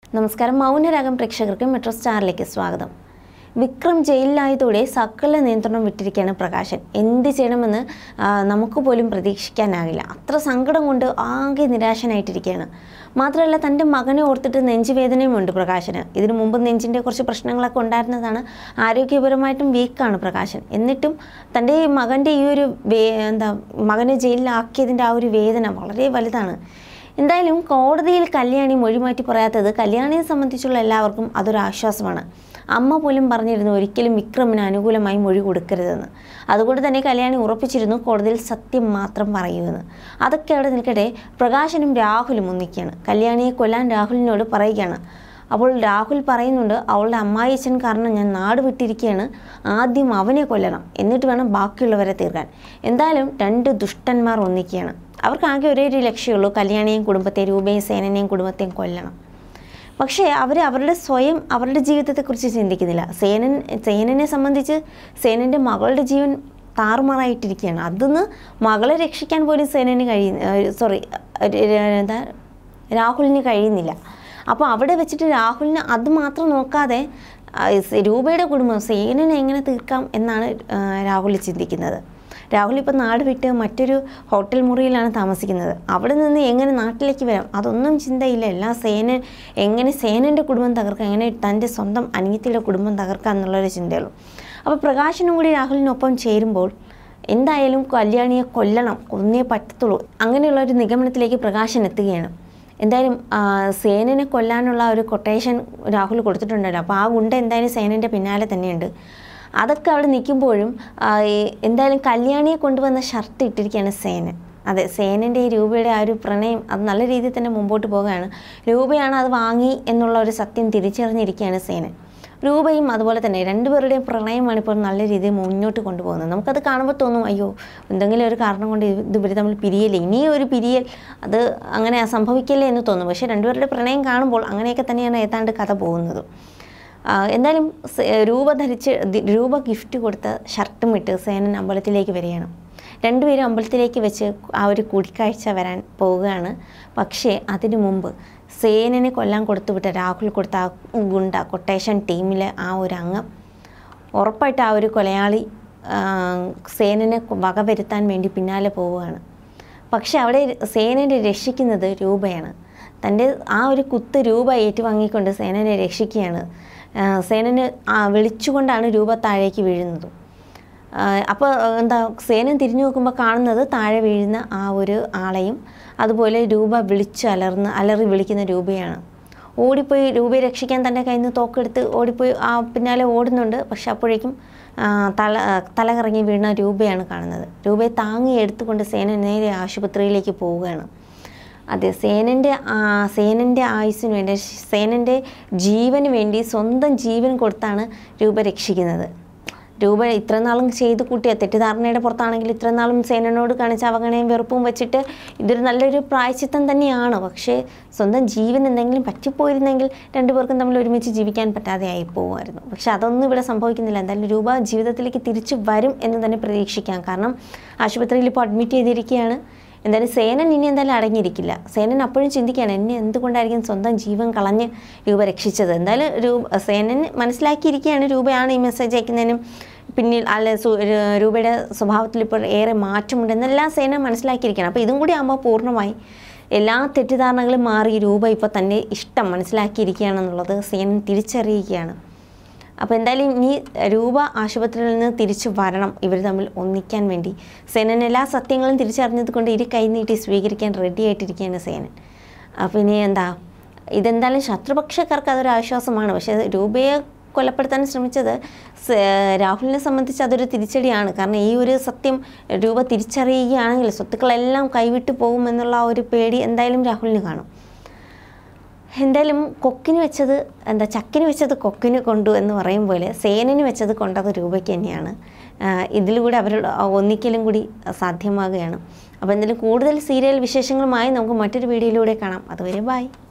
നമസ്കാരം മൗനരാഗം പ്രേക്ഷകർക്ക് മെട്രോ സ്റ്റാറിലേക്ക് സ്വാഗതം വിക്രം ജയിലിലായതോടെ സകല നിയന്ത്രണം വിട്ടിരിക്കുകയാണ് പ്രകാശൻ എന്ത് ചെയ്യണമെന്ന് ആ, നമുക്ക് പോലും പ്രതീക്ഷിക്കാനാകില്ല അത്ര സങ്കടം കൊണ്ട് ആകെ നിരാശനായിട്ടിരിക്കുകയാണ് മാത്രമല്ല തൻ്റെ മകനെ ഓർത്തിട്ട് നെഞ്ചുവേദനയുമുണ്ട് പ്രകാശന് ഇതിനു മുമ്പ് നെഞ്ചിൻ്റെ കുറച്ച് പ്രശ്നങ്ങളൊക്കെ ഉണ്ടായിരുന്നതാണ് ആരോഗ്യപരമായിട്ടും വീക്കാണ് പ്രകാശൻ എന്നിട്ടും തൻ്റെ ഈ മകൻ്റെ ഈ ഒരു വേ എന്താ മകനെ ജയിലിലാക്കിയതിൻ്റെ ആ ഒരു വേദന വളരെ വലുതാണ് എന്തായാലും കോടതിയിൽ കല്യാണി മൊഴി മാറ്റി പറയാത്തത് കല്യാണിയെ സംബന്ധിച്ചുള്ള എല്ലാവർക്കും അതൊരു ആശ്വാസമാണ് അമ്മ പോലും പറഞ്ഞിരുന്നു ഒരിക്കലും വിക്രമിന് അനുകൂലമായി മൊഴി കൊടുക്കരുതെന്ന് അതുകൊണ്ട് തന്നെ കല്യാണി ഉറപ്പിച്ചിരുന്നു കോടതിയിൽ സത്യം മാത്രം പറയുമെന്ന് അതൊക്കെ അവിടെ നിൽക്കട്ടെ പ്രകാശനും രാഹുലും ഒന്നിക്കുകയാണ് കല്യാണിയെ കൊല്ലാൻ രാഹുലിനോട് പറയുകയാണ് അപ്പോൾ രാഹുൽ പറയുന്നുണ്ട് അവളുടെ അമ്മായിച്ചൻ കാരണം ഞാൻ നാട് വിട്ടിരിക്കുകയാണ് ആദ്യം അവനെ കൊല്ലണം എന്നിട്ട് വേണം ബാക്കിയുള്ളവരെ തീർക്കാൻ എന്തായാലും രണ്ട് ദുഷ്ടന്മാർ ഒന്നിക്കുകയാണ് അവർക്ക് ആകെ ഒരേ ഒരു ലക്ഷ്യമുള്ളൂ കല്യാണിയെയും കുടുംബത്തെ രൂപയും സേനനെയും കുടുംബത്തെയും കൊല്ലണം പക്ഷേ അവർ അവരുടെ സ്വയം അവരുടെ ജീവിതത്തെക്കുറിച്ച് ചിന്തിക്കുന്നില്ല സേനൻ സേനനെ സംബന്ധിച്ച് സേനൻ്റെ മകളുടെ ജീവൻ താറുമാറായിട്ടിരിക്കുകയാണ് അതിന്ന് മകളെ രക്ഷിക്കാൻ പോലും സേനന് കഴിയുന്ന സോറി എന്താ രാഹുലിന് കഴിയുന്നില്ല അപ്പോൾ അവിടെ വെച്ചിട്ട് രാഹുലിന് അത് മാത്രം നോക്കാതെ ആ, സ് രൂപയുടെ കുടുംബം സേനനെ എങ്ങനെ തീർക്കാം എന്നാണ് ആ, രാഹുൽ ചിന്തിക്കുന്നത് രാഹുൽ ഇപ്പോൾ നാട് വിട്ട് മറ്റൊരു ഹോട്ടൽ മുറിയിലാണ് താമസിക്കുന്നത് അവിടെ നിന്ന് എങ്ങനെ നാട്ടിലേക്ക് വരാം അതൊന്നും ചിന്തയില്ല എല്ലാം സേനൻ എങ്ങനെ സേനൻ്റെ കുടുംബം തകർക്കാം എങ്ങനെ തൻ്റെ സ്വന്തം അനിയത്തിയുടെ കുടുംബം തകർക്കാം എന്നുള്ളൊരു ചിന്തയുള്ളൂ അപ്പോൾ പ്രകാശനും കൂടി രാഹുലിനൊപ്പം ചേരുമ്പോൾ എന്തായാലും കല്യാണിയെ കൊല്ലണം കൊന്നേ പറ്റത്തുള്ളൂ അങ്ങനെയുള്ള ഒരു നിഗമനത്തിലേക്ക് പ്രകാശൻ എത്തുകയാണ് എന്തായാലും ആ, സേനനെ കൊല്ലാനുള്ള ഒരു കൊട്ടേഷൻ രാഹുൽ കൊടുത്തിട്ടുണ്ടല്ലോ അപ്പോൾ ആ ഗുണ്ട എന്തായാലും സേനൻ്റെ പിന്നാലെ തന്നെയുണ്ട് അതൊക്കെ അവിടെ നിൽക്കുമ്പോഴും ആ, ഈ എന്തായാലും കല്യാണിയെ കൊണ്ടുവന്ന ഷർട്ട് ഇട്ടിരിക്കുകയാണ് സേനൻ അതെ സേനൻ്റെ ഈ രൂപയുടെ ആ ഒരു പ്രണയം അത് നല്ല രീതിയിൽ തന്നെ മുമ്പോട്ട് പോവുകയാണ് രൂപയാണ് അത് വാങ്ങി എന്നുള്ള ഒരു സത്യം തിരിച്ചറിഞ്ഞിരിക്കുകയാണ് സേനൻ രൂപയും അതുപോലെ തന്നെ രണ്ടുപേരുടെയും പ്രണയമാണ് ഇപ്പോൾ നല്ല രീതിയിൽ മുന്നോട്ട് കൊണ്ടുപോകുന്നത് നമുക്കത് കാണുമ്പോൾ തോന്നും അയ്യോ എന്തെങ്കിലും ഒരു കാരണം കൊണ്ട് ഇത് ഇവർ തമ്മിൽ പിരിയല്ലേ ഇനി ഒരു പിരിയൽ അത് അങ്ങനെ സംഭവിക്കല്ലേ എന്ന് തോന്നും പക്ഷേ രണ്ടുപേരുടെ പ്രണയം കാണുമ്പോൾ അങ്ങനെയൊക്കെ തന്നെയാണ് ഏതാണ്ട് കഥ പോകുന്നത് ആ, എന്തായാലും സ- രൂപ ധരിച്ച് ദി- രൂപ ഗിഫ്റ്റ് കൊടുത്ത ഷർട്ടും ഇട്ട് സേനൻ അമ്പലത്തിലേക്ക് വരികയാണ് രണ്ടുപേരും അമ്പലത്തിലേക്ക് വെച്ച് ആ ഒരു കൂടിക്കാഴ്ച വരാൻ പോവുകയാണ് പക്ഷേ അതിനു മുമ്പ് സേനനെ കൊല്ലാൻ കൊടുത്തുവിട്ട രാഹുൽ കൊടുത്ത ആ ഗുണ്ട കൊട്ടേഷൻ ടീമിലെ ആ ഒരു അംഗം ഉറപ്പായിട്ട് ആ ഒരു കൊലയാളി ആ, സേനനെ വകവരുത്താൻ വേണ്ടി പിന്നാലെ പോവുകയാണ് പക്ഷെ അവിടെ സേനനെ രക്ഷിക്കുന്നത് രൂപയാണ് തൻ്റെ ആ ഒരു കുത്ത് രൂപ ഏറ്റുവാങ്ങിക്കൊണ്ട് സേനനെ രക്ഷിക്കുകയാണ് ആ, സേനന് ആ വിളിച്ചുകൊണ്ടാണ് രൂപ താഴേക്ക് വീഴുന്നത് അപ്പോൾ എന്താ സേനൻ തിരിഞ്ഞു നോക്കുമ്പോൾ കാണുന്നത് താഴെ വീഴുന്ന ആ ഒരു ആളെയും അതുപോലെ രൂപ വിളിച്ച് അലർന്ന് അലറി വിളിക്കുന്ന രൂപയാണ് ഓടിപ്പോയി രൂപയെ രക്ഷിക്കാൻ തൻ്റെ കയ്യിൽ നിന്ന് തോക്കെടുത്ത് ഓടിപ്പോയി ആ പിന്നാലെ ഓടുന്നുണ്ട് പക്ഷെ അപ്പോഴേക്കും ആ, തല തല കറങ്ങി വീണ രൂപയാണ് കാണുന്നത് രൂപയെ താങ്ങി എടുത്തുകൊണ്ട് സേനൻ നേരെ ആശുപത്രിയിലേക്ക് പോവുകയാണ് അതെ സേനൻ്റെ സേനൻ്റെ ആയുസ്സിന് വേണ്ടി സേനൻ്റെ ജീവന് വേണ്ടി സ്വന്തം ജീവൻ കൊടുത്താണ് രൂപ രക്ഷിക്കുന്നത് രൂപ ഇത്ര നാളും ചെയ്ത് കൂട്ടിയ തെറ്റിദ്ധാരണയുടെ പുറത്താണെങ്കിൽ ഇത്ര നാളും സേനനോട് കാണിച്ച അവഗണനയും വെറുപ്പും വെച്ചിട്ട് ഇതൊരു നല്ലൊരു പ്രായച്ചിത്തം തന്നെയാണ് പക്ഷേ സ്വന്തം ജീവൻ എന്തെങ്കിലും പറ്റിപ്പോയിരുന്നെങ്കിൽ രണ്ടുപേർക്കും തമ്മിൽ ഒരുമിച്ച് ജീവിക്കാൻ പറ്റാതെ ആയി പോകുമായിരുന്നു പക്ഷെ അതൊന്നും ഇവിടെ സംഭവിക്കുന്നില്ല എന്തായാലും രൂപ ജീവിതത്തിലേക്ക് തിരിച്ചു വരും എന്ന് തന്നെ പ്രതീക്ഷിക്കാം കാരണം ആശുപത്രിയിൽ ഇപ്പോൾ അഡ്മിറ്റ് ചെയ്തിരിക്കുകയാണ് എന്തായാലും സേനൻ ഇനി എന്തായാലും അടങ്ങിയിരിക്കില്ല സേനൻ അപ്പോഴും ചിന്തിക്കുകയാണ് എന്നെ എന്തുകൊണ്ടായിരിക്കും സ്വന്തം ജീവൻ കളഞ്ഞ് രൂപ രക്ഷിച്ചത് എന്തായാലും രൂപ സേനൻ മനസ്സിലാക്കിയിരിക്കുകയാണ് രൂപയാണ് ഈ മെസ്സേജ് അയക്കുന്നതിനും പിന്നിൽ അല്ല സു- രു- രൂപയുടെ സ്വഭാവത്തിൽ ഇപ്പോൾ ഏറെ മാറ്റമുണ്ട് എന്നെല്ലാം സേന മനസ്സിലാക്കിയിരിക്കുകയാണ് അപ്പോൾ ഇതും കൂടി ആകുമ്പോൾ പൂർണ്ണമായി എല്ലാ തെറ്റിദ്ധാരണകളും മാറി രൂപ ഇപ്പോൾ തൻ്റെ ഇഷ്ടം മനസ്സിലാക്കിയിരിക്കുകയാണെന്നുള്ളത് സേനൻ തിരിച്ചറിയുകയാണ് അപ്പോൾ എന്തായാലും ഇനി രൂപ ആശുപത്രിയിൽ നിന്ന് തിരിച്ചു വരണം ഇവർ തമ്മിൽ ഒന്നിക്കാൻ വേണ്ടി സേനൻ എല്ലാ സത്യങ്ങളും തിരിച്ചറിഞ്ഞത് കൊണ്ട് ഇരു കൈ നീട്ടി സ്വീകരിക്കാൻ റെഡി ആയിട്ടിരിക്കുകയാണ് സേനൻ അപ്പോൾ ഇനി എന്താ ഇതെന്തായാലും ശത്രുപക്ഷക്കാർക്ക് അതൊരു ആശ്വാസമാണ് പക്ഷേ രൂപയെ കൊലപ്പെടുത്താൻ ശ്രമിച്ചത് സ- രാഹുലിനെ സംബന്ധിച്ച് അതൊരു തിരിച്ചടിയാണ് കാരണം ഈ ഒരു സത്യം രൂപ തിരിച്ചറിയുകയാണെങ്കിൽ സ്വത്തുക്കളെല്ലാം കൈവിട്ടു പോകുമെന്നുള്ള ആ ഒരു പേടി എന്തായാലും രാഹുലിന് കാണും എന്തായാലും കൊക്കിന് വെച്ചത് എന്താ ചക്കിന് വെച്ചത് കൊക്കിന് കൊണ്ടു എന്ന് പറയും പോലെ സേനന് വെച്ചത് കൊണ്ടത് രൂപയ്ക്ക് തന്നെയാണ് ആഹ് ഇതിലൂടെ അവരുടെ ആ ഒന്നിക്കലും കൂടി സാധ്യമാകുകയാണ് അപ്പോൾ എന്തായാലും കൂടുതൽ സീരിയൽ വിശേഷങ്ങളുമായി നമുക്ക് മറ്റൊരു വീഡിയോയിലൂടെ കാണാം അതുവരെ ബായ്